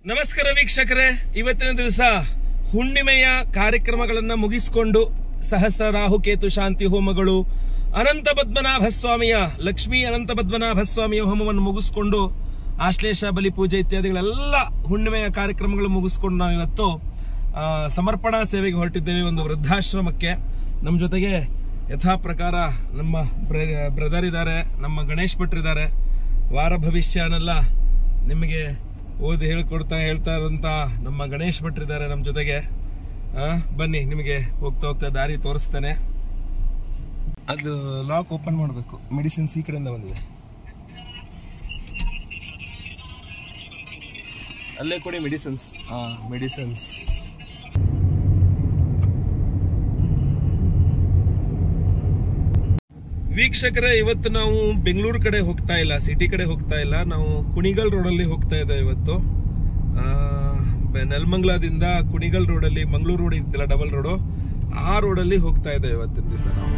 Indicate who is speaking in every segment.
Speaker 1: ನಮಸ್ಕಾರ ವೀಕ್ಷಕರೇ ಇವತ್ತಿನ ದಿವಸ ಹುಣ್ಣಿಮೆಯ ಕಾರ್ಯಕ್ರಮಗಳನ್ನ ಮುಗಿಸಿಕೊಂಡು ಸಹಸ್ರ ರಾಹುಕೇತು ಶಾಂತಿ ಹೋಮಗಳು ಅನಂತ ಪದ್ಮನಾಭ ಸ್ವಾಮಿಯ ಲಕ್ಷ್ಮೀ ಅನಂತ ಪದ್ಮನಾಭ ಸ್ವಾಮಿಯ ಹೋಮವನ್ನು ಮುಗಿಸ್ಕೊಂಡು ಆಶ್ಲೇಷ ಬಲಿ ಪೂಜೆ ಇತ್ಯಾದಿಗಳೆಲ್ಲ ಹುಣ್ಣಿಮೆಯ ಕಾರ್ಯಕ್ರಮಗಳು ಮುಗಿಸ್ಕೊಂಡು ನಾವು ಇವತ್ತು ಆ, ಸಮರ್ಪಣಾ ಸೇವೆಗೆ ಹೊರಟಿದ್ದೇವೆ ಒಂದು ವೃದ್ಧಾಶ್ರಮಕ್ಕೆ ನಮ್ಮ ಜೊತೆಗೆ ಯಥಾ ಪ್ರಕಾರ ನಮ್ಮ ಬ್ರದರ್ ಇದ್ದಾರೆ ನಮ್ಮ ಗಣೇಶ್ ಭಟ್ರಿದ್ದಾರೆ ವಾರ ಭವಿಷ್ಯನೆಲ್ಲ ನಿಮಗೆ ಓದಿ ಹೇಳ್ಕೊಡ್ತಾ ಹೇಳ್ತಾ ಇರೋಂಥ ನಮ್ಮ ಗಣೇಶ್ ಭಟ್ರಿದ್ದಾರೆ ನಮ್ಮ ಜೊತೆಗೆ ಆ, ಬನ್ನಿ ನಿಮಗೆ ಹೋಗ್ತಾ ಹೋಗ್ತಾ ದಾರಿ ತೋರಿಸ್ತೇನೆ ಅದು ಲಾಕ್ ಓಪನ್ ಮಾಡಬೇಕು ಮೆಡಿಸಿನ್ಸ್ ಈ ಕಡೆಯಿಂದ ಬಂದಿದೆ ಅಲ್ಲೇ ಕೊಡಿ ಮೆಡಿಸಿನ್ಸ್ ಹಾ ಮೆಡಿಸಿನ್ಸ್ ವೀಕ್ಷಕರೇ ಇವತ್ತು ನಾವು ಬೆಂಗಳೂರು ಕಡೆ ಹೋಗ್ತಾ ಇಲ್ಲ ಸಿಟಿ ಕಡೆ ಹೋಗ್ತಾ ಇಲ್ಲ ನಾವು ಕುಣಿಗಲ್ ರೋಡಲ್ಲಿ ಹೋಗ್ತಾ ಇದ್ದೇವೆ ಇವತ್ತು ಆ, ಬೆ- ನೆಲಮಂಗಲದಿಂದ ಕುಣಿಗಲ್ ರೋಡಲ್ಲಿ ಮಂಗಳೂರು ರೋಡ್ ಇದ್ದಿಲ್ಲ ಡಬಲ್ ರೋಡು ಆ ರೋಡಲ್ಲಿ ಹೋಗ್ತಾ ಇದ್ದೇವೆ ಇವತ್ತಿನ ದಿವಸ ನಾವು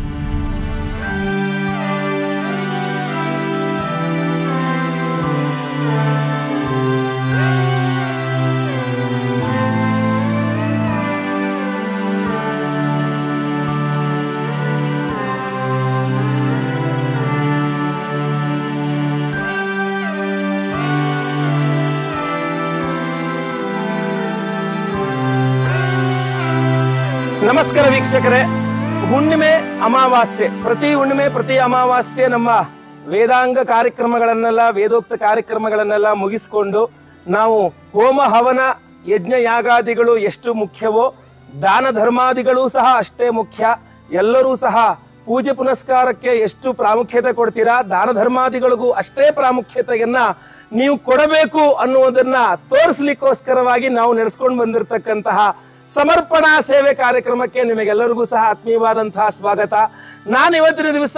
Speaker 1: ನಮಸ್ಕಾರ ವೀಕ್ಷಕರೇ ಹುಣ್ಣಿಮೆ ಅಮಾವಾಸ್ಯೆ ಪ್ರತಿ ಹುಣ್ಣಿಮೆ ಪ್ರತಿ ಅಮಾವಾಸ್ಯೆ ನಮ್ಮ ವೇದಾಂಗ ಕಾರ್ಯಕ್ರಮಗಳನ್ನೆಲ್ಲ ವೇದೋಕ್ತ ಕಾರ್ಯಕ್ರಮಗಳನ್ನೆಲ್ಲ ಮುಗಿಸ್ಕೊಂಡು ನಾವು ಹೋಮ ಹವನ ಯಜ್ಞ ಯಾಗಾದಿಗಳು ಎಷ್ಟು ಮುಖ್ಯವೋ ದಾನ ಧರ್ಮಾದಿಗಳು ಸಹ ಅಷ್ಟೇ ಮುಖ್ಯ ಎಲ್ಲರೂ ಸಹ ಪೂಜೆ ಪುನಸ್ಕಾರಕ್ಕೆ ಎಷ್ಟು ಪ್ರಾಮುಖ್ಯತೆ ಕೊಡ್ತೀರಾ ದಾನ ಧರ್ಮಾದಿಗಳಿಗೂ ಅಷ್ಟೇ ಪ್ರಾಮುಖ್ಯತೆಯನ್ನ ನೀವು ಕೊಡಬೇಕು ಅನ್ನುವುದನ್ನ ತೋರಿಸ್ಲಿಕ್ಕೋಸ್ಕರವಾಗಿ ನಾವು ನಡೆಸ್ಕೊಂಡು ಬಂದಿರತಕ್ಕಂತಹ ಸಮರ್ಪಣಾ ಸೇವೆ ಕಾರ್ಯಕ್ರಮಕ್ಕೆ ನಿಮಗೆಲ್ಲರಿಗೂ ಸಹ ಆತ್ಮೀಯವಾದಂತಹ ಸ್ವಾಗತ ನಾನು ಇವತ್ತಿನ ದಿವಸ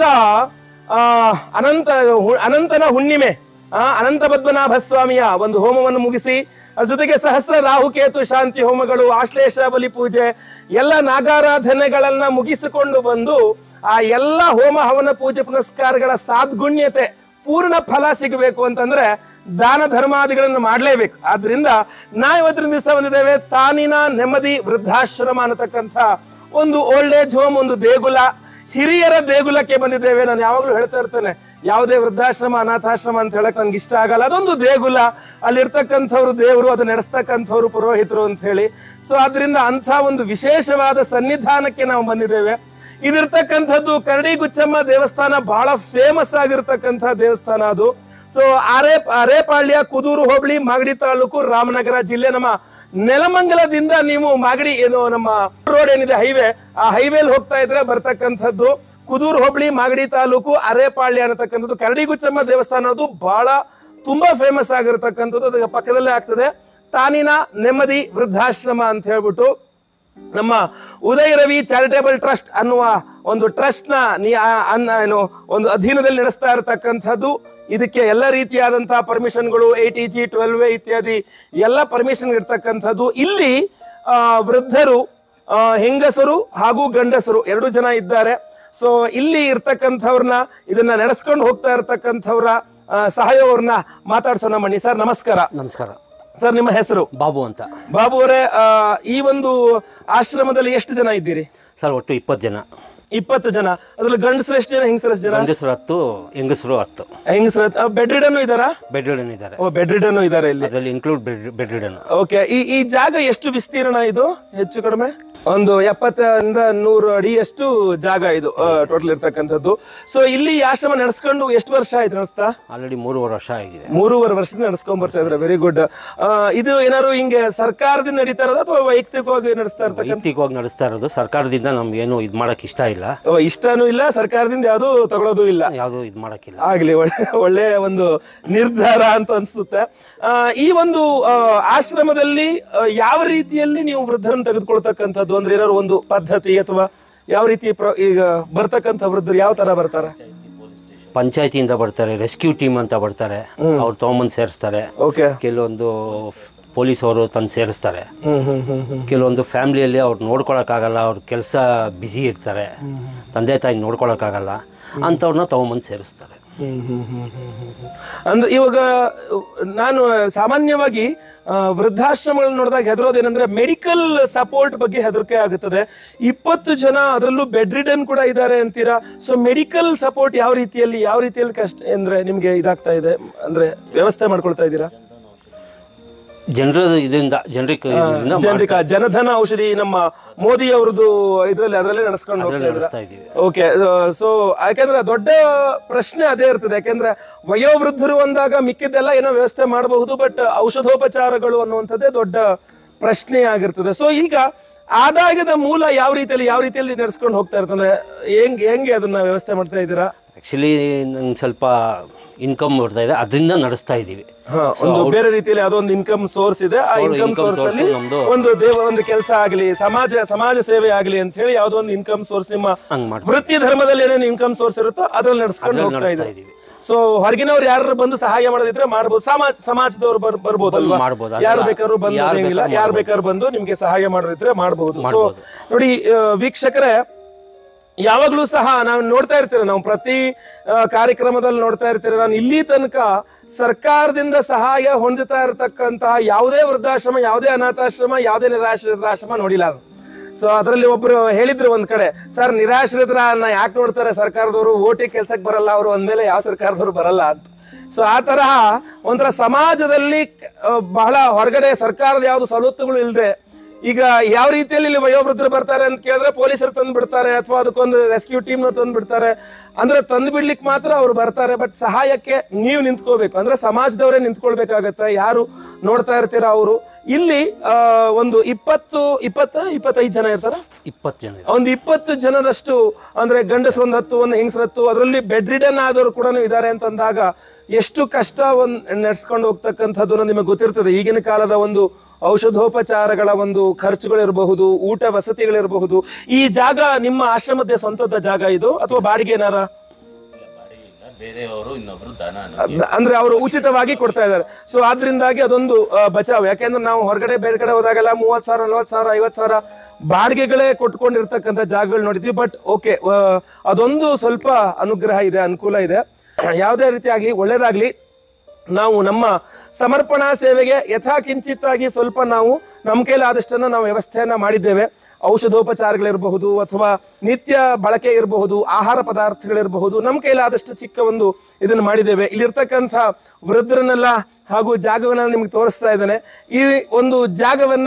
Speaker 1: ಆ, ಅನಂತ ಹು- ಅನಂತನ ಹುಣ್ಣಿಮೆ ಆ, ಅನಂತ ಪದ್ಮನಾಭ ಸ್ವಾಮಿಯ ಒಂದು ಹೋಮವನ್ನು ಮುಗಿಸಿ ಅದ್ರ ಜೊತೆಗೆ ಸಹಸ್ರ ರಾಹುಕೇತು ಶಾಂತಿ ಹೋಮಗಳು ಆಶ್ಲೇಷ ಬಲಿ ಪೂಜೆ ಎಲ್ಲ ನಾಗಾರಾಧನೆಗಳನ್ನ ಮುಗಿಸಿಕೊಂಡು ಬಂದು ಆ ಎಲ್ಲ ಹೋಮ ಹವನ ಪೂಜೆ ಪುನಸ್ಕಾರಗಳ ಸಾದ್ಗುಣ್ಯತೆ ಪೂರ್ಣ ಫಲ ಸಿಗಬೇಕು ಅಂತಂದ್ರೆ ದಾನ ಧರ್ಮಾದಿಗಳನ್ನು ಮಾಡಲೇಬೇಕು ಆದ್ರಿಂದ ನಾವು ಇವತ್ತಿನ ದಿವಸ ಬಂದಿದ್ದೇವೆ ತಾನಿನ ನೆಮ್ಮದಿ ವೃದ್ಧಾಶ್ರಮ ಅನ್ನತಕ್ಕಂಥ ಒಂದು ಓಲ್ಡ್ ಏಜ್ ಹೋಮ್ ಒಂದು ದೇಗುಲ ಹಿರಿಯರ ದೇಗುಲಕ್ಕೆ ಬಂದಿದ್ದೇವೆ ನಾನು ಯಾವಾಗಲೂ ಹೇಳ್ತಾ ಇರ್ತೇನೆ ಯಾವುದೇ ವೃದ್ಧಾಶ್ರಮ ಅನಾಥಾಶ್ರಮ ಅಂತ ಹೇಳಕ್ ನನ್ಗೆ ಇಷ್ಟ ಆಗಲ್ಲ ಅದೊಂದು ದೇಗುಲ ಅಲ್ಲಿರ್ತಕ್ಕಂಥವ್ರು ದೇವರು ಅದು ನಡೆಸ್ತಕ್ಕಂಥವ್ರು ಪುರೋಹಿತರು ಅಂತ ಹೇಳಿ ಸೊ ಆದ್ರಿಂದ ಅಂಥ ಒಂದು ವಿಶೇಷವಾದ ಸನ್ನಿಧಾನಕ್ಕೆ ನಾವು ಬಂದಿದ್ದೇವೆ ಇದಿರ್ತಕ್ಕಂಥದ್ದು ಕರಡಿಗುಚ್ಚಮ್ಮ ದೇವಸ್ಥಾನ ಬಹಳ ಫೇಮಸ್ ಆಗಿರ್ತಕ್ಕಂಥ ದೇವಸ್ಥಾನ ಅದು ಸೊ ಅರೆ ಅರೇಪಾಳ್ಯ ಕುದೂರು ಹೋಬಳಿ ಮಾಗಡಿ ತಾಲೂಕು ರಾಮನಗರ ಜಿಲ್ಲೆ ನಮ್ಮ ನೆಲಮಂಗಲದಿಂದ ನೀವು ಮಾಗಡಿ ಏನು ನಮ್ಮ ರೋಡ್ ಏನಿದೆ ಹೈವೇ ಆ ಹೈವೇಲಿ ಹೋಗ್ತಾ ಇದ್ರೆ ಬರ್ತಕ್ಕಂಥದ್ದು ಕುದೂರು ಹೋಬಳಿ ಮಾಗಡಿ ತಾಲೂಕು ಅರೇಪಾಳ್ಯ ಅನ್ನತಕ್ಕಂಥದ್ದು ಕರಡಿಗುಚ್ಚಮ್ಮ ದೇವಸ್ಥಾನ ಅದು ಬಹಳ ತುಂಬಾ ಫೇಮಸ್ ಆಗಿರ್ತಕ್ಕಂಥದ್ದು ಅದರ ಪಕ್ಕದಲ್ಲೇ ಆಗ್ತದೆ ತಾನಿನ ನೆಮ್ಮದಿ ವೃದ್ಧಾಶ್ರಮ ಅಂತ ಹೇಳ್ಬಿಟ್ಟು ನಮ್ಮ ಉದಯ ರವಿ ಚಾರಿಟೇಬಲ್ ಟ್ರಸ್ಟ್ ಅನ್ನುವ ಒಂದು ಟ್ರಸ್ಟ್ ನ ನೀ ಆ- ಅನ್ನ ಏನು ಒಂದು ಅಧೀನದಲ್ಲಿ ನಡೆಸ್ತಾ ಇರತಕ್ಕಂಥದ್ದು ಇದಕ್ಕೆ ಎಲ್ಲ ರೀತಿಯಾದಂತಹ ಪರ್ಮಿಷನ್ಗಳು ಎ ಟಿ ಜಿ ಟ್ವೆಲ್ವ್ ಇತ್ಯಾದಿ ಎಲ್ಲ ಪರ್ಮಿಷನ್ ಇರ್ತಕ್ಕಂಥದ್ದು ಇಲ್ಲಿ ಆ, ವೃದ್ಧರು ಆ, ಹೆಂಗಸರು ಹಾಗೂ ಗಂಡಸರು ಎರಡು ಜನ ಇದ್ದಾರೆ ಸೊ ಇಲ್ಲಿ ಇರ್ತಕ್ಕಂಥವ್ರನ್ನ ಇದನ್ನ ನಡೆಸ್ಕೊಂಡು ಹೋಗ್ತಾ ಇರ್ತಕ್ಕಂಥವ್ರ ಆ, ಸಹಾಯವ್ರನ್ನ ಮಾತಾಡ್ಸೋಣ ಮಣ್ಣಿ ಸರ್ ನಮಸ್ಕಾರ
Speaker 2: ನಮಸ್ಕಾರ
Speaker 1: ಸರ್ ನಿಮ್ಮ ಹೆಸರು
Speaker 2: ಬಾಬು ಅಂತ
Speaker 1: ಬಾಬು ಅವರೇ ಆ, ಈ ಒಂದು ಆಶ್ರಮದಲ್ಲಿ ಎಷ್ಟು ಜನ ಇದ್ದೀರಿ
Speaker 2: ಸರ್ ಒಟ್ಟು ಇಪ್ಪತ್ತು ಜನ
Speaker 1: ಇಪ್ಪತ್ತು ಜನ ಅದ್ರಲ್ಲಿ ಗಂಡಸರು ಎಷ್ಟು ಜನ ಹೆಂಗಸರು ಎಷ್ಟು ಜನ
Speaker 2: ಗಂಡಸರು ಹತ್ತು ಹೆಂಗಸರು ಹತ್ತು
Speaker 1: ಹೆಂಗಸರು ಬೆಡ್ ರಿಡನ್ ಇದಾರಾ
Speaker 2: ಬೆಡ್ ರಿಡನ್ ಇದ್ದಾರೆ
Speaker 1: ಓ ಬೆಡ್ ರಿಡನ್ ಇದಾರೆ ಇಲ್ಲಿ
Speaker 2: ಅದರಲ್ಲಿ include bed bedridden
Speaker 1: okay ಈ ಈ ಜಾಗ ಎಷ್ಟು ವಿಸ್ತೀರ್ಣ ಇದು ಹೆಚ್ಚು ಕಡಿಮೆ ಒಂದು ಎಪ್ಪತ್ತರಿಂದ ನೂರು ಅಡಿಯಷ್ಟು ಜಾಗ ಇದು ಟೋಟಲ್ ಇರ್ತಕ್ಕಂಥದ್ದು ಸೊ ಇಲ್ಲಿ ಈ ಆಶ್ರಮ ನಡೆಸ್ಕೊಂಡು ಎಷ್ಟು ವರ್ಷ ಆಯ್ತು ನಡೆಸ್ತಾ
Speaker 2: ಆಲ್ರೆಡಿ ಮೂರುವರೆ ವರ್ಷ ಆಗಿದೆ
Speaker 1: ಮೂರುವರೆ ವರ್ಷದಿಂದ ನಡೆಸ್ಕೊಂಡ್ ಬರ್ತಾ ಇದ್ರೆ ವೆರಿ ಗುಡ್ ಇದು ಏನಾದ್ರು ಹಿಂಗೆ ಸರ್ಕಾರದಿಂದ ನಡೀತಾ ಇರೋದು ಅಥವಾ ವೈಯಕ್ತಿಕವಾಗಿ ನಡೆಸ್ತಾ ಇರ್ತಕ್ಕಂಥ
Speaker 2: ವೈಯಕ್ತಿಕವಾಗಿ ನಡೆಸ್ತಾ ಇರೋದು ಸರ್ಕಾರದಿಂದ ನಮ್ಗೆ ಏನು ಇದು ಮಾಡಕ್ ಇಷ್ಟ ಇಲ್ಲ
Speaker 1: ಓ, ಇಷ್ಟನೂ ಇಲ್ಲ ಸರ್ಕಾರದಿಂದ ಯಾವುದು ತಗೊಳ್ಳೋದು ಇಲ್ಲ
Speaker 2: ಯಾವುದು ಇದು ಮಾಡಕ್ಕಿಲ್ಲ
Speaker 1: ಆಗ್ಲಿ ಒಳ್ಳೆ ಒಳ್ಳೆಯ ಒಂದು ನಿರ್ಧಾರ ಅಂತ ಅನ್ಸುತ್ತೆ ಆ, ಈ ಒಂದು ಆ, ಆಶ್ರಮದಲ್ಲಿ ಆ, ಯಾವ ರೀತಿಯಲ್ಲಿ ನೀವು ವೃದ್ಧರನ್ನು ತೆಗೆದುಕೊಳ್ತಕ್ಕಂಥದ್ದು ಅಂದ್ರೆ ಏನಾದ್ರು ಒಂದು ಪದ್ಧತಿ ಅಥವಾ ಯಾವ ರೀತಿ ಪ್ರ- ಈಗ ಬರ್ತಕ್ಕಂಥ ವೃದ್ಧರು ಯಾವ ತರ ಬರ್ತಾರೆ
Speaker 2: ಪಂಚಾಯತಿಯಿಂದ ಬರ್ತಾರೆ ರೆಸ್ಕ್ಯೂ ಟೀಮ್ ಅಂತ ಬರ್ತಾರೆ ಅವ್ರು ತಗೊಂಬಂದು ಸೇರಿಸ್ತಾರೆ
Speaker 1: ಓಕೆ
Speaker 2: ಕೆಲವೊಂದು ಪೊಲೀಸ್ ಅವರು ತಂದು ಸೇರಿಸ್ತಾರೆ
Speaker 1: ಹ್ಮ್ ಹ್ಮ್ ಹ್ಮ್ ಹ್ಮ್
Speaker 2: ಕೆಲವೊಂದು ಫ್ಯಾಮಿಲಿಯಲ್ಲಿ ಅವ್ರು ನೋಡ್ಕೊಳಕ್ಕಾಗಲ್ಲ ಅವ್ರ ಕೆಲಸ ಬ್ಯುಸಿ ಇರ್ತಾರೆ ತಂದೆ ತಾಯಿ ನೋಡ್ಕೊಳಕ್ಕಾಗಲ್ಲ ಅಂಥವ್ರನ್ನ ತಗೊಂಬಂದು ಸೇರಿಸ್ತಾರೆ
Speaker 1: ಹ್ಮ್ ಹ್ಮ್ ಹ್ಮ್ ಹ್ಮ್ ಹ್ಮ್ ಹ್ಮ್. ಅಂದ್ರೆ ಇವಾಗ ಅಹ್, ನಾನು ಸಾಮಾನ್ಯವಾಗಿ ಆ, ವೃದ್ಧಾಶ್ರಮಗಳನ್ನ ನೋಡಿದಾಗ ಹೆದರೋದೇನಂದ್ರೆ ಮೆಡಿಕಲ್ ಸಪೋರ್ಟ್ ಬಗ್ಗೆ ಹೆದರಿಕೆ ಆಗುತ್ತದೆ ಇಪ್ಪತ್ತು ಜನ ಅದರಲ್ಲೂ ಬೆಡ್ ರಿಡನ್ ಕೂಡ ಇದ್ದಾರೆ ಅಂತೀರಾ ಸೊ ಮೆಡಿಕಲ್ ಸಪೋರ್ಟ್ ಯಾವ ರೀತಿಯಲ್ಲಿ ಯಾವ ರೀತಿಯಲ್ಲಿ ಕಷ್ಟ ಅಂದ್ರೆ ನಿಮ್ಗೆ ಇದಾಗ್ತಾ ಇದೆ ಅಂದ್ರೆ ವ್ಯವಸ್ಥೆ ಮಾಡ್ಕೊಳ್ತಾ ಇದ್ದೀರಾ
Speaker 2: ಜನರ ಇದರಿಂದ ಜನರಿಗೆ ಇದರಿಂದ
Speaker 1: ಜನರಿಕ ಜನಧನ ಔಷಧಿ ನಮ್ಮ ಮೋದಿ ಅವ್ರದ್ದು ಇದ್ರಲ್ಲಿ ಅದರಲ್ಲೇ ನಡೆಸ್ಕೊಂಡು ಹೋಗ್ತಾ ಇದ್ದೀರಾ
Speaker 2: ನಡೆಸ್ತಾ ಇದ್ದೀವಿ
Speaker 1: ಓಕೆ ಸೊ ಯಾಕಂದ್ರೆ ದೊಡ್ಡ ಪ್ರಶ್ನೆ ಅದೇ ಇರ್ತದೆ ಯಾಕಂದ್ರೆ ವಯೋವೃದ್ಧರು ಅಂದಾಗ ಮಿಕ್ಕಿದ್ದೆಲ್ಲ ಏನೋ ವ್ಯವಸ್ಥೆ ಮಾಡಬಹುದು ಬಟ್ ಔಷಧೋಪಚಾರಗಳು ಅನ್ನುವಂಥದ್ದೇ ದೊಡ್ಡ ಪ್ರಶ್ನೆ ಆಗಿರ್ತದೆ ಸೊ ಈಗ ಆದಾಯದ ಮೂಲ ಯಾವ ರೀತಿಯಲ್ಲಿ ಯಾವ ರೀತಿಯಲ್ಲಿ ನಡೆಸ್ಕೊಂಡು ಹೋಗ್ತಾ ಇರ್ತಂದ್ರೆ ಹೆಂಗ್ ಹೆಂಗೆ ಅದನ್ನ ವ್ಯವಸ್ಥೆ ಮಾಡ್ತಾ ಇದ್ದೀರಾ
Speaker 2: ಆ್ಯಕ್ಚುಲಿ ನಂಗೆ ಸ್ವಲ್ಪ ಇನ್ಕಮ್ ಬರ್ತಾ ಇದೆ ಅದರಿಂದ ನಡೆಸ್ತಾ ಇದ್ದೀವಿ
Speaker 1: ಹಾ, ಒಂದು ಬೇರೆ ರೀತಿಯಲ್ಲಿ ಅದೊಂದು ಇನ್ಕಮ್ ಸೋರ್ಸ್ ಇದೆ ಆ ಇನ್ಕಮ್
Speaker 2: income
Speaker 1: ಸೋರ್ಸ್
Speaker 2: source
Speaker 1: ಅಲ್ಲಿ
Speaker 2: ನಮ್ದು.
Speaker 1: ಒಂದು ದೇವ ಒಂದು ಕೆಲಸ ಆಗಲಿ ಸಮಾಜ ಸಮಾಜ ಸೇವೆ ಆಗಲಿ ಅಂತ ಹೇಳಿ ಯಾವ್ದೋ ಒಂದು ಇನ್ಕಮ್ ಸೋರ್ಸ್ ನಿಮ್ಮ
Speaker 2: ಹಂಗೆ ಮಾಡ್ತಾ
Speaker 1: ವೃತ್ತಿ ಧರ್ಮದಲ್ಲಿ ಏನೇನು ಇನ್ಕಮ್ ಸೋರ್ಸ್ ಇರುತ್ತೋ ಅದ್ರಲ್ಲಿ ನಡ್ಸ್ಕೊಂಡು
Speaker 2: ಅದ್ರಲ್ಲಿ
Speaker 1: ಹೋಗ್ತಾ
Speaker 2: ನಡೆಸ್ತಾ
Speaker 1: ಇದೆ
Speaker 2: ಇದ್ದೀವಿ
Speaker 1: ಸೊ ಹೊರಗಿನವ್ರು ಯಾರು ಬಂದು ಸಹಾಯ ಮಾಡೋದಿದ್ರೆ ಮಾಡ್ಬೋದು ಸಮಾಜ ಸಮಾಜದವ್ರು ಬರ್ ಬರ್ಬೋದಲ್ವಾ
Speaker 2: ಮಾಡ್ಬೋದು.
Speaker 1: ಯಾರು
Speaker 2: ಅದೆಲ್ಲ
Speaker 1: ಬೇಕಾದ್ರೂ ಬಂದು
Speaker 2: ಯಾರು
Speaker 1: ಅದೇನಿಲ್ಲ
Speaker 2: ಬೇಕಾದ್ರೂ
Speaker 1: ಯಾರು ಬೇಕಾದ್ರೂ ಬಂದು ನಿಮ್ಗೆ ಸಹಾಯ ಮಾಡೋದಿದ್ರೆ ಮಾಡಬಹುದು ಸೊ
Speaker 2: ಮಾಡ್ಬೋದು.
Speaker 1: ನೋಡಿ ಆ, ವೀಕ್ಷಕರೇ ಯಾವಾಗ್ಲೂ ಸಹ ನಾವು ನೋಡ್ತಾ ಇರ್ತೀರ ನಾವು ಪ್ರತಿ ಆ, ಕಾರ್ಯಕ್ರಮದಲ್ಲಿ ನೋಡ್ತಾ ಇರ್ತೀರ ನಾನು ಇಲ್ಲಿ ತನಕ ಸರ್ಕಾರದಿಂದ ಸಹಾಯ ಹೊಂದುತ್ತಾ ಇರತಕ್ಕಂತಹ ಯಾವುದೇ ವೃದ್ಧಾಶ್ರಮ ಯಾವುದೇ ಅನಾಥಾಶ್ರಮ ಯಾವುದೇ ನಿರಾಶ್ರಿತಾಶ್ರಮ ನೋಡಿಲ್ಲ ನಾನು ಸೊ ಅದರಲ್ಲಿ ಒಬ್ರು ಹೇಳಿದ್ರು ಒಂದ್ ಕಡೆ ಸರ್ ನಿರಾಶ್ರಿತರನ್ನ ಯಾಕೆ ನೋಡ್ತಾರೆ ಸರ್ಕಾರದವರು ಓಟಿ ಕೆಲ್ಸಕ್ಕೆ ಬರಲ್ಲ ಅವರು ಅಂದ್ಮೇಲೆ ಯಾವ ಸರ್ಕಾರದವರು ಬರಲ್ಲ ಅಂತ ಸೊ ಆ ತರಹ ಒಂಥರ ಸಮಾಜದಲ್ಲಿ ಆ, ಬಹಳ ಹೊರಗಡೆ ಸರ್ಕಾರದ ಯಾವ್ದು ಸವಲತ್ತುಗಳು ಇಲ್ಲದೆ ಈಗ ಯಾವ ರೀತಿಯಲ್ಲಿ ಇಲ್ಲಿ ವಯೋವೃದ್ಧರು ಬರ್ತಾರೆ ಅಂತ ಕೇಳಿದ್ರೆ ಪೊಲೀಸರು ತಂದು ಬಿಡ್ತಾರೆ ಅಥವಾ ಅದಕ್ಕೊಂದು ರೆಸ್ಕ್ಯೂ ಟೀಮ್ ನ ತಂದು ಬಿಡ್ತಾರೆ ಅಂದ್ರೆ ತಂದು ಬಿಡ್ಲಿಕ್ಕೆ ಮಾತ್ರ ಅವ್ರು ಬರ್ತಾರೆ ಬಟ್ ಸಹಾಯಕ್ಕೆ ನೀವು ನಿಂತ್ಕೋಬೇಕು ಅಂದ್ರೆ ಸಮಾಜದವರೇ ನಿಂತ್ಕೊಳ್ಬೇಕಾಗತ್ತೆ ಯಾರು ನೋಡ್ತಾ ಇರ್ತೀರಾ ಅವರು ಇಲ್ಲಿ ಆ, ಒಂದು ಇಪ್ಪತ್ತು ಇಪ್ಪತ್ತ ಇಪ್ಪತ್ತೈದು ಜನ ಇರ್ತಾರ
Speaker 2: ಇಪ್ಪತ್ತು ಜನ ಇದೆ.
Speaker 1: ಒಂದು ಇಪ್ಪತ್ತು ಜನರಷ್ಟು ಅಂದ್ರೆ ಗಂಡಸರು ಒಂದು ಹತ್ತು ಒಂದು ಹೆಂಗಸರು ಹತ್ತು ಅದರಲ್ಲಿ ಬೆಡ್ ರಿಡನ್ ಆದವರು ಕೂಡ ಇದ್ದಾರೆ ಅಂತಂದಾಗ ಎಷ್ಟು ಕಷ್ಟ ಒಂದ್ ನಡೆಸ್ಕೊಂಡು ಹೋಗ್ತಕ್ಕಂಥದ್ದು ನಿಮಗೆ ಗೊತ್ತಿರ್ತದೆ ಈಗಿನ ಕಾಲದ ಒಂದು ಔಷಧೋಪಚಾರಗಳ ಒಂದು ಖರ್ಚುಗಳಿರಬಹುದು ಊಟ ವಸತಿಗಳಿರಬಹುದು ಈ ಜಾಗ ನಿಮ್ಮ ಆಶ್ರಮದ ಸ್ವಂತದ ಜಾಗ ಇದು ಅಥವಾ ಬಾಡಿಗೆ ಏನಾರ
Speaker 3: ಬೇರೆಯವರು ಇನ್ನೊಬ್ರು ದನ
Speaker 1: ಅದ್- ಅಂದ್ರೆ ಅವರು ಉಚಿತವಾಗಿ ಕೊಡ್ತಾ ಇದ್ದಾರೆ ಸೊ ಆದ್ರಿಂದಾಗಿ ಅದೊಂದು ಆ, ಬಚಾವ್ ಯಾಕೆಂದ್ರೆ ನಾವು ಹೊರಗಡೆ ಬೇರೆ ಕಡೆ ಹೋದಾಗೆಲ್ಲ ಮೂವತ್ ಸಾವಿರ ನಲ್ವತ್ ಸಾವಿರ ಐವತ್ ಸಾವಿರ ಬಾಡಿಗೆಗಳೇ ಕೊಟ್ಕೊಂಡಿರ್ತಕ್ಕಂಥ ಜಾಗಗಳು ನೋಡಿದ್ವಿ ಬಟ್ ಓಕೆ ಅದೊಂದು ಸ್ವಲ್ಪ ಅನುಗ್ರಹ ಇದೆ ಅನುಕೂಲ ಇದೆ ಯಾವುದೇ ರೀತಿ ಆಗ್ಲಿ ಒಳ್ಳೇದಾಗ್ಲಿ ನಾವು ನಮ್ಮ ಸಮರ್ಪಣಾ ಸೇವೆಗೆ ಯಥಾಕಿಂಚಿತ್ತಾಗಿ ಸ್ವಲ್ಪ ನಾವು ನಮ್ಮ ಕೈಲಾದಷ್ಟನ್ನ ನಾವು ವ್ಯವಸ್ಥೆಯನ್ನ ಮಾಡಿದ್ದೇವೆ ಔಷಧೋಪಚಾರಗಳಿರಬಹುದು ಅಥವಾ ನಿತ್ಯ ಬಳಕೆ ಇರಬಹುದು ಆಹಾರ ಪದಾರ್ಥಗಳಿರಬಹುದು ನಮ್ಮ ಕೈಲಾದಷ್ಟು ಚಿಕ್ಕ ಒಂದು ಇದನ್ನು ಮಾಡಿದ್ದೇವೆ ಇಲ್ಲಿರ್ತಕ್ಕಂಥ ವೃದ್ಧರನ್ನೆಲ್ಲ ಹಾಗೂ ಜಾಗವನ್ನ ನಿಮ್ಗೆ ತೋರಿಸ್ತಾ ಇದ್ದೇನೆ ಈ ಒಂದು ಜಾಗವನ್ನ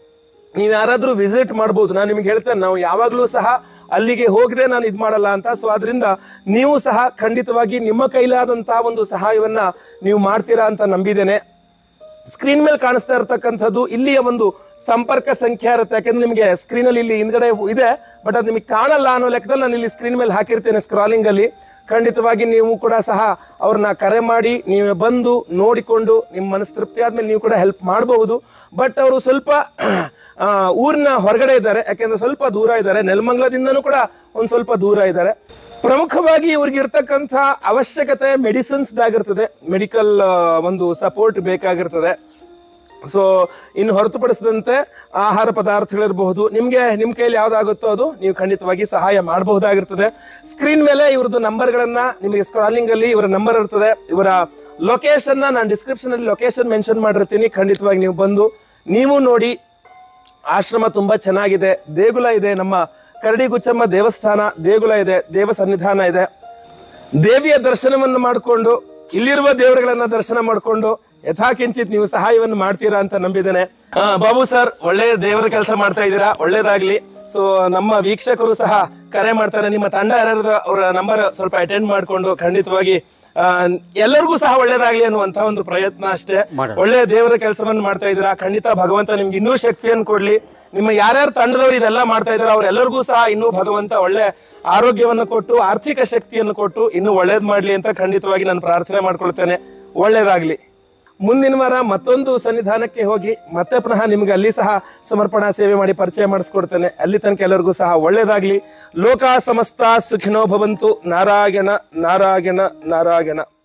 Speaker 1: ನೀವು ಯಾರಾದ್ರೂ ವಿಸಿಟ್ ಮಾಡ್ಬೋದು ನಾನು ನಿಮ್ಗೆ ಹೇಳ್ತೇನೆ ನಾವು ಯಾವಾಗಲೂ ಸಹ ಅಲ್ಲಿಗೆ ಹೋಗದೆ ನಾನು ಇದು ಮಾಡಲ್ಲ ಅಂತ ಸೊ ಅದರಿಂದ ನೀವು ಸಹ ಖಂಡಿತವಾಗಿ ನಿಮ್ಮ ಕೈಲಾದಂತಹ ಒಂದು ಸಹಾಯವನ್ನ ನೀವು ಮಾಡ್ತೀರಾ ಅಂತ ನಂಬಿದ್ದೇನೆ ಸ್ಕ್ರೀನ್ ಮೇಲೆ ಕಾಣಿಸ್ತಾ ಇರತಕ್ಕಂಥದ್ದು ಇಲ್ಲಿಯ ಒಂದು ಸಂಪರ್ಕ ಸಂಖ್ಯೆ ಇರುತ್ತೆ ಯಾಕಂದ್ರೆ ನಿಮಗೆ ಸ್ಕ್ರೀನ್ ಅಲ್ಲಿ ಇಲ್ಲಿ ಹಿಂದ್ಗಡೆ ಇದೆ ಬಟ್ ಅದು ನಿಮಗೆ ಕಾಣಲ್ಲ ಅನ್ನೋ ಲೆಕ್ಕದಲ್ಲಿ ನಾನು ಇಲ್ಲಿ ಸ್ಕ್ರೀನ್ ಮೇಲೆ ಹಾಕಿರ್ತೇನೆ ಸ್ಕ್ರಾಲಿಂಗ್ ಅಲ್ಲಿ ಖಂಡಿತವಾಗಿ ನೀವು ಕೂಡ ಸಹ ಅವ್ರನ್ನ ಕರೆ ಮಾಡಿ ನೀವು ಬಂದು ನೋಡಿಕೊಂಡು ನಿಮ್ಮ ಮನಸ್ಸು ತೃಪ್ತಿ ಆದ್ಮೇಲೆ ನೀವು ಕೂಡ ಹೆಲ್ಪ್ ಮಾಡಬಹುದು ಬಟ್ ಅವರು ಸ್ವಲ್ಪ ಆ, ಊರಿನ ಹೊರಗಡೆ ಇದ್ದಾರೆ ಯಾಕೆಂದ್ರೆ ಸ್ವಲ್ಪ ದೂರ ಇದ್ದಾರೆ ನೆಲಮಂಗಲದಿಂದನೂ ಕೂಡ ಒಂದ್ ಸ್ವಲ್ಪ ದೂರ ಇದ್ದಾರೆ ಪ್ರಮುಖವಾಗಿ ಇವ್ರಿಗೆ ಇರ್ತಕ್ಕಂಥ ಅವಶ್ಯಕತೆ ಮೆಡಿಸಿನ್ಸ್ ಆಗಿರ್ತದೆ ಮೆಡಿಕಲ್ ಒಂದು ಸಪೋರ್ಟ್ ಬೇಕಾಗಿರ್ತದೆ ಸೊ ಇನ್ನು ಹೊರತುಪಡಿಸಿದಂತೆ ಆಹಾರ ಪದಾರ್ಥಗಳಿರಬಹುದು ನಿಮಗೆ ನಿಮ್ಮ ಕೈಯಲ್ಲಿ ಯಾವ್ದಾಗುತ್ತೋ ಅದು ನೀವು ಖಂಡಿತವಾಗಿ ಸಹಾಯ ಮಾಡಬಹುದಾಗಿರ್ತದೆ ಸ್ಕ್ರೀನ್ ಮೇಲೆ ಇವ್ರದ್ದು ನಂಬರ್ಗಳನ್ನ ನಿಮಗೆ ಸ್ಕ್ರಾಲಿಂಗ್ ಅಲ್ಲಿ ಇವರ ನಂಬರ್ ಇರ್ತದೆ ಇವರ ಲೊಕೇಶನ್ ನಾನು ಡಿಸ್ಕ್ರಿಪ್ಷನ್ ಅಲ್ಲಿ ಲೊಕೇಶನ್ ಮೆನ್ಷನ್ ಮಾಡಿರ್ತೀನಿ ಖಂಡಿತವಾಗಿ ನೀವು ಬಂದು ನೀವು ನೋಡಿ ಆಶ್ರಮ ತುಂಬಾ ಚೆನ್ನಾಗಿದೆ ದೇಗುಲ ಇದೆ ನಮ್ಮ ಕರಡಿಗುಚ್ಚಮ್ಮ ದೇವಸ್ಥಾನ ದೇಗುಲ ಇದೆ ದೇವ ಸನ್ನಿಧಾನ ಇದೆ ದೇವಿಯ ದರ್ಶನವನ್ನು ಮಾಡಿಕೊಂಡು ಇಲ್ಲಿರುವ ದೇವರುಗಳನ್ನ ದರ್ಶನ ಮಾಡಿಕೊಂಡು ಯಥಾಕಿಂಚಿತ್ ನೀವು ಸಹಾಯವನ್ನು ಮಾಡ್ತೀರಾ ಅಂತ ನಂಬಿದ್ದೇನೆ ಆ, ಬಾಬು ಸರ್ ಒಳ್ಳೆ ದೇವರ ಕೆಲಸ ಮಾಡ್ತಾ ಇದ್ದೀರಾ ಒಳ್ಳೇದಾಗ್ಲಿ ಸೊ ನಮ್ಮ ವೀಕ್ಷಕರು ಸಹ ಕರೆ ಮಾಡ್ತಾರೆ ನಿಮ್ಮ ತಂಡ ಯಾರು ಅವರ ನಂಬರ್ ಸ್ವಲ್ಪ ಅಟೆಂಡ್ ಮಾಡಿಕೊಂಡು ಖಂಡಿತವಾಗಿ ಆ, ಎಲ್ಲರಿಗೂ ಸಹ ಒಳ್ಳೇದಾಗ್ಲಿ ಅನ್ನುವಂತ ಒಂದು ಪ್ರಯತ್ನ ಅಷ್ಟೇ
Speaker 2: ಮಾಡೋಣ.
Speaker 1: ಒಳ್ಳೆ ದೇವರ ಕೆಲಸವನ್ನು ಮಾಡ್ತಾ ಇದ್ದೀರಾ ಖಂಡಿತ ಭಗವಂತ ನಿಮ್ಗೆ ಇನ್ನೂ ಶಕ್ತಿಯನ್ನು ಕೊಡ್ಲಿ ನಿಮ್ಮ ಯಾರ್ಯಾರು ತಂಡದವರು ಇದೆಲ್ಲ ಮಾಡ್ತಾ ಇದ್ದಾರೆ ಅವರೆಲ್ಲರಿಗೂ ಸಹ ಇನ್ನೂ ಭಗವಂತ ಒಳ್ಳೆ ಆರೋಗ್ಯವನ್ನು ಕೊಟ್ಟು ಆರ್ಥಿಕ ಶಕ್ತಿಯನ್ನು ಕೊಟ್ಟು ಇನ್ನೂ ಒಳ್ಳೇದ್ ಮಾಡ್ಲಿ ಅಂತ ಖಂಡಿತವಾಗಿ ನಾನು ಪ್ರಾರ್ಥನೆ ಮಾಡ್ಕೊಳ್ತೇನೆ ಒಳ್ಳೇದಾಗ್ಲಿ ಮುಂದಿನ ವಾರ ಮತ್ತೊಂದು ಸನ್ನಿಧಾನಕ್ಕೆ ಹೋಗಿ ಮತ್ತೆ ಪುನಃ ನಿಮ್ಗೆ ಅಲ್ಲಿ ಸಹ ಸಮರ್ಪಣಾ ಸೇವೆ ಮಾಡಿ ಪರಿಚಯ ಮಾಡಿಸ್ಕೊಡ್ತೇನೆ ಅಲ್ಲಿ ತನಕ ಎಲ್ಲರಿಗೂ ಸಹ ಒಳ್ಳೇದಾಗ್ಲಿ ಲೋಕ ಸಮಸ್ತ ಸುಖಿನೋ ಭವಂತು ನಾರಾಯಣ ನಾರಾಯಣ ನಾರಾಯಣ